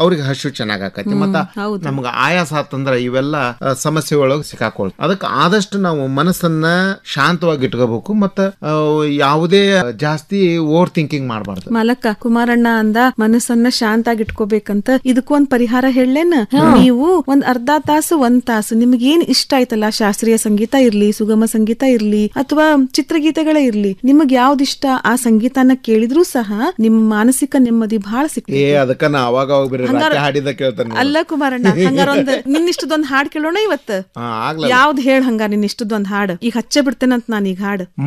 ಅವ್ರಿಗೆ ಹಸು ಚೆನ್ನಾಗ್ ಆಕತಿ ಮತ್ತ ನಮ್ಗ ಆಯಾಸ ಆತಂದ್ರ ಇವೆಲ್ಲ ಆ, ಸಮಸ್ಯೆ ಒಳಗೆ ಸಿಕ್ಕಾಕೊಳ್ತ ಅದಕ್ಕೆ ಆದಷ್ಟು ನಾವು ಮನಸ್ಸನ್ನ ಶಾಂತವಾಗಿ ಇಟ್ಕೋಬೇಕು ಮತ್ತ ಆ, ಯಾವುದೇ ಜಾಸ್ತಿ ಓವರ್ ಥಿಂಕಿಂಗ್ ಮಾಡಬಾರ್ದು ಮಾಲಕ್ಕ ಕುಮಾರಣ್ಣ ಅಂದ ಮನಸ್ಸನ್ನ ಶಾಂತ ಆಗಿ ಇಟ್ಕೋಬೇಕಂತ ಇದಕ್ಕೂ ಒಂದ್ ಪರಿಹಾರ ಹೇಳೇನ ನೀವು ಒಂದ್ ಅರ್ಧ ತಾಸು ಒಂದ್ ತಾಸು ನಿಮ್ಗೆ ಏನ್ ಇಷ್ಟ ಆಯ್ತಲ್ಲ ಶಾಸ್ತ್ರೀಯ ಸಂಗೀತ ಇರ್ಲಿ ಸುಗಮ ಸಂಗೀತ ಇರ್ಲಿ ಅಥವಾ ಚಿತ್ರಗೀತೆಗಳೇ ಇರ್ಲಿ ನಿಮಗ್ ಯಾವ್ದು ಇಷ್ಟ ಆ ಸಂಗೀತನ ಕೇಳಿದ್ರು ಸಹ ನಿಮ್ ಮಾನಸಿಕ ನೆಮ್ಮದಿ ಬಹಳ ಏ ಸಿಗ್ತದೆ ಅದಕ್ಕ ನಾ ಅವಾಗ ಅವಾಗ ಬೇರೆ ರಾತ್ರಿ ಹಾಡಿದ ಕೇಳ್ತಾನೆ ಅಲ್ಲ ಕುಮಾರಣ್ಣ ಹಂಗಾರ ಒಂದ್ ನಿನ್ನಿಷ್ಟದೊಂದ್ ಹಾಡ್ ಕೇಳೋಣ ಇವತ್ತು ಆಗ್ಲ ಯಾವ್ದ್ ಹೇಳ್ ಹಂಗಾರ ನಿನ್ ಇಷ್ಟದೊಂದ್ ಹಾಡ್ ಈಗ ಹಚ್ಚೆ ಬಿಡ್ತೇನಂತ ನಾನು ಈಗ ಹಾಡ್